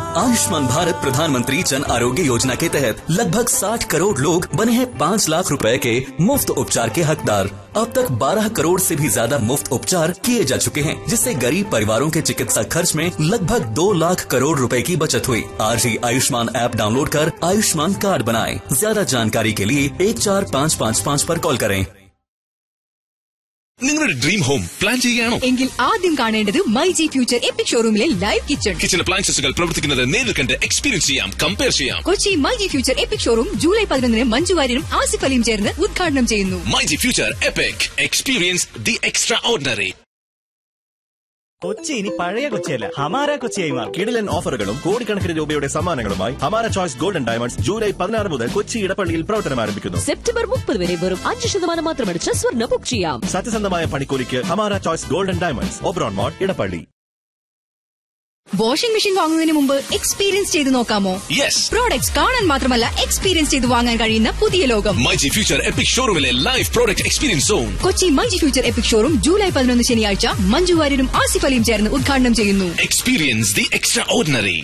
आयुष्मान भारत प्रधानमंत्री जन आरोग्य योजना के तहत लगभग 60 करोड़ लोग बने हैं 5 लाख रुपए के मुफ्त उपचार के हकदार अब तक 12 करोड़ से भी ज्यादा मुफ्त उपचार किए जा चुके हैं जिससे गरीब परिवारों के चिकित्सा खर्च में लगभग 2 लाख करोड़ रुपए की बचत हुई आज ही आयुष्मान ऐप डाउनलोड कर आयुष्मान कार्ड बनाएं ज्यादा जानकारी के लिए एक चार पाँच पाँच पाँच पर कॉल करें നിങ്ങളുടെ ഡ്രീം ഹോം പ്ലാൻ ചെയ്യുകയാണോ എങ്കിൽ ആദ്യം കാണേണ്ടത് മൈ ജി ഫ്യൂച്ചർ എപ്പിക് ഷോറൂമിലെ ലൈവ് കിച്ചൺ കിച്ചൺ അപ്ലയൻസസുകൾ പ്രവർത്തിക്കുന്നത് നേരിൽ കണ്ട് എക്സ്പീരിയൻസ് ചെയ്യാം കമ്പയർ ചെയ്യാം Kochi my G future epic showroom July പതിനൊന്നിന് മഞ്ജു വാര്യരും ആസിഫ് അലിയും ചേർന്ന് ഉദ്ഘാടനം ചെയ്യുന്നു my G future epic experience the extraordinary Kochi ഇനി പഴയ കൊച്ചിയല്ല ഹമാര കൊച്ചിയായി മാറും കിടിലൻ ഓഫറുകളും കോടിക്കണക്കിന് രൂപയുടെ സമ്മാനങ്ങളുമായി ഹമാര ചോയ്സ് ഗോൾഡൻ ഡയമണ്ട്സ് ജൂലൈ പതിനാറ് മുതൽ കൊച്ചി ഇടപ്പള്ളിയിൽ പ്രവർത്തനം ആരംഭിക്കുന്നു സെപ്റ്റംബർ മുപ്പത് വരെ വെറും അഞ്ച് ശതമാനം മാത്രമടിച്ച് സ്വർണ്ണ ബുക്ക് ചെയ്യാം സത്യസന്ധമായ പണിക്കൂലിക്ക് Hamara choice golden diamonds Oberon mall Edappally washing machine വാങ്ങുന്നതിന് മുമ്പ് എക്സ്പീരിയൻസ് ചെയ്ത് നോക്കാമോ യെസ് പ്രോഡക്ട്സ് കാണാൻ മാത്രമല്ല എക്സ്പീരിയൻസ് ചെയ്ത് വാങ്ങാൻ കഴിയുന്ന പുതിയ ലോകം മൈ ജി ഫ്യൂച്ചർ എപിക് ഷോറൂമിലെ live product experience zone Kochi my G future epic showroom July പതിനൊന്ന് ശനിയാഴ്ച മഞ്ജു വാര്യരും ആസിഫ് അലിയും ചേർന്ന് ഉദ്ഘാടനം ചെയ്യുന്നു എക്സ്പീരിയൻസ് ദി എക്സ്ട്രാ ഓർഡിനറി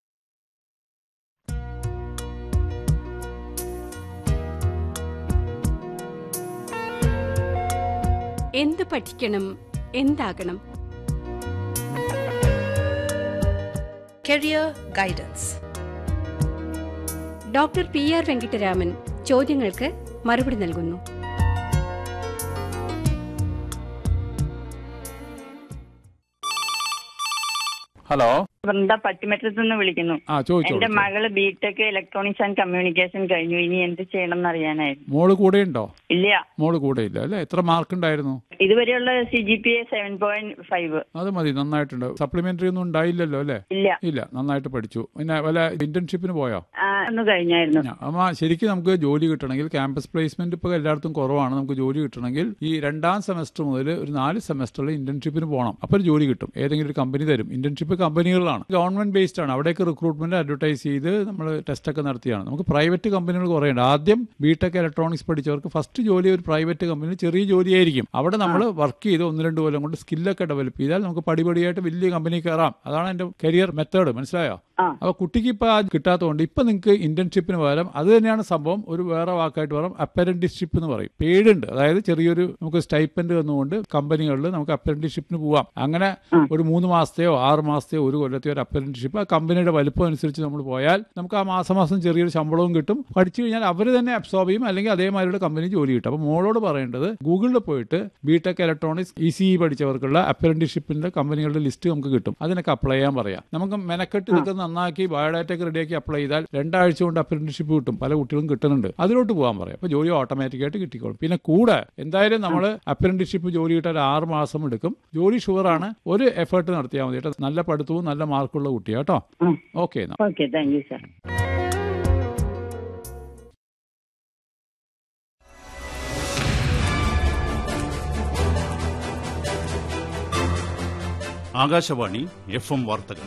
എന്ത് പഠിക്കണം എന്താകണം career guidance doctor P R Venkittaraman ചോദ്യങ്ങൾക്ക് മറുപടി നൽകുന്നു ഹലോ വൃന്ദ പട്ടിമറ്റത്ത് നിന്ന് വിളിക്കുന്നു ആ ചോദിച്ചോളൂ എന്റെ മകള് ബിടെക് ഇലക്ട്രോണിക്സ് ആൻഡ് കമ്മ്യൂണിക്കേഷൻ കഴിഞ്ഞു ഇനി എന്ത് ചെയ്യണം എന്ന് അറിയാനായിരുന്നു മോള് കൂടെ ഉണ്ടോ ഇല്ല മോള് കൂടെ ഇല്ല അല്ലേ എത്ര മാർക്ക് ഉണ്ടായിരുന്നു ഇതുവരെയുള്ള C G P A seven point five അത് മതി നന്നായിട്ടുണ്ട് സപ്ലിമെന്ററി ഒന്നും ഉണ്ടായില്ലല്ലോ അല്ലേ ഇല്ല ഇല്ല നന്നായിട്ട് പഠിച്ചു പിന്നെ വല്ല ഇന്റേൺഷിപ്പിന് പോയോ ആ, ഒന്ന് കഴിഞ്ഞായിരുന്നു അമ്മ ശരിക്കും നമുക്ക് ജോലി കിട്ടണമെങ്കിൽ ക്യാമ്പസ് പ്ലേസ്മെന്റ് ഇപ്പോൾ എല്ലായിടത്തും കുറവാണ് നമുക്ക് ജോലി കിട്ടണമെങ്കിൽ ഈ രണ്ടാം സെമസ്റ്റർ മുതൽ ഒരു നാല് സെമസ്റ്ററിൽ ഇന്റേൺഷിപ്പിന് പോകണം അപ്പോൾ ഒരു ജോലി കിട്ടും ഏതെങ്കിലും ഒരു കമ്പനി തരും ഇന്റേൺഷിപ്പ് കമ്പനികളാണ് ഗവൺമെന്റ് ബേസ്ഡ് ആണ് അവിടേക്ക് റിക്രൂട്ട്മെന്റ് അഡ്വർടൈസ് ചെയ്ത് നമ്മൾ ടെസ്റ്റ് ഒക്കെ നടത്തിയാണ് നമുക്ക് പ്രൈവറ്റ് കമ്പനികൾ കുറേ ഉണ്ട് ആദ്യം ബിടെക് ഇലക്ട്രോണിക്സ് പഠിച്ചവർക്ക് ഫസ്റ്റ് ജോലി ഒരു പ്രൈവറ്റ് കമ്പനി ചെറിയ ജോലിയായിരിക്കും അവിടെ നമ്മൾ വർക്ക് ചെയ്ത് ഒന്ന് രണ്ട് കൊല്ലം കൊണ്ട് സ്കില്ലൊക്കെ ഡെവലപ്പ് ചെയ്താൽ നമുക്ക് പടിപടിയായിട്ട് വലിയ കമ്പനി കയറാം അതാണ് എന്റെ കരിയർ മെത്തേഡ് മനസ്സിലായോ അപ്പൊ കുട്ടിക്ക് ഇപ്പൊ ആ കിട്ടാത്തതുകൊണ്ട് ഇപ്പൊ നിങ്ങൾക്ക് ഇന്റേൺഷിപ്പിന് പകരം അത് തന്നെയാണ് സംഭവം ഒരു വേറെ വാക്കായിട്ട് പറയും അപ്പരന്റിസ്ഷിപ്പ് എന്ന് പറയും പേടുണ്ട് അതായത് ചെറിയൊരു നമുക്ക് സ്റ്റൈപ്പൻഡ് തന്നുകൊണ്ട് കമ്പനികളിൽ നമുക്ക് അപ്പരന്റിസ്ഷിപ്പിന് പോവാം അങ്ങനെ ഒരു മൂന്ന് മാസത്തെയോ ആറ് മാസത്തെയോ ഒരു കൊല്ലത്തെയോ ഒരു അപ്പരന്റിസ്ഷിപ്പ് ആ കമ്പനിയുടെ വലുപ്പം അനുസരിച്ച് നമ്മൾ പോയാൽ നമുക്ക് ആ മാസം മാസം ചെറിയൊരു ശമ്പളവും കിട്ടും പഠിച്ചു കഴിഞ്ഞാൽ അവർ തന്നെ അബ്സോർബ് ചെയ്യും അല്ലെങ്കിൽ അതേമാതിരിയുടെ കമ്പനി ജോലി കിട്ടും അപ്പോൾ മോളോട് പറയേണ്ടത് ഗൂഗിളിൽ പോയിട്ട് ബിടെക് ഇലക്ട്രോണിക്സ് ഇ സി പഠിച്ചവർക്കുള്ള അപ്പരന്റിസ്ഷിപ്പിന്റെ കമ്പനികളുടെ ലിസ്റ്റ് നമുക്ക് കിട്ടും അതിനൊക്കെ അപ്ലൈ ചെയ്യാൻ പറയാം നമുക്ക് മെനക്കെട്ട് ഇതൊക്കെ നന്നാക്കി ബയോഡാറ്റ ഒക്കെ റെഡിയാക്കി അപ്ലൈ ചെയ്താൽ രണ്ടാഴ്ച കൊണ്ട് അപ്രന്റിഷിപ്പ് കിട്ടും പല കുട്ടികളും കിട്ടുന്നുണ്ട് അതിലോട്ട് പോകാൻ പറയാം അപ്പോൾ ജോലി ഓട്ടോമാറ്റിക്കായിട്ട് കിട്ടിക്കോളും പിന്നെ കൂടെ എന്തായാലും നമ്മൾ അപ്രന്റിഷിപ്പ് ജോലി കിട്ടാൻ ആറ് മാസം എടുക്കും ജോലി ഷുവറാണ് ഒരു എഫേർട്ട് നടത്തിയാൽ മതി കേട്ടോ നല്ല പഠിത്തവും നല്ല മാർക്കുള്ള കുട്ടിയാ കേട്ടോ ഓക്കെ എന്നാ okay thank you sir Akashvani F M വാർത്തകൾ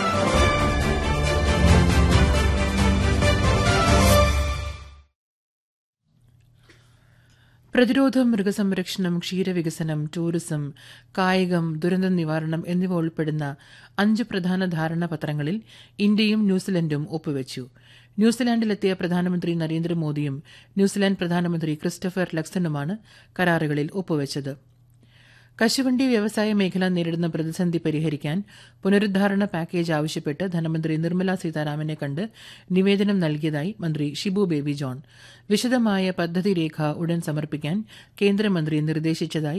പ്രതിരോധം മൃഗസംരക്ഷണം ക്ഷീരവികസനം ടൂറിസം കായികം ദുരന്ത നിവാരണം എന്നിവ ഉൾപ്പെടുന്ന അഞ്ച് പ്രധാന ധാരണാപത്രങ്ങളിൽ ഇന്ത്യയും ന്യൂസിലൻഡും ഒപ്പുവച്ചു ന്യൂസിലാൻഡിലെത്തിയ പ്രധാനമന്ത്രി നരേന്ദ്രമോദിയും ന്യൂസിലാൻഡ് പ്രധാനമന്ത്രി ക്രിസ്റ്റഫർ ലക്സണുമാണ് കരാറുകളിൽ ഒപ്പുവച്ചത് കശുവണ്ടി വ്യവസായ മേഖല നേരിടുന്ന പ്രതിസന്ധി പരിഹരിക്കാൻ പുനരുദ്ധാരണ പാക്കേജ് ആവശ്യപ്പെട്ട് ധനമന്ത്രി നിർമ്മല സീതാരാമനെ കണ്ട് നിവേദനം നൽകിയതായി മന്ത്രി ഷിബു ബേബി ജോൺ വിശദമായ പദ്ധതി രേഖ ഉടൻ സമർപ്പിക്കാൻ കേന്ദ്രമന്ത്രി നിർദ്ദേശിച്ചതായി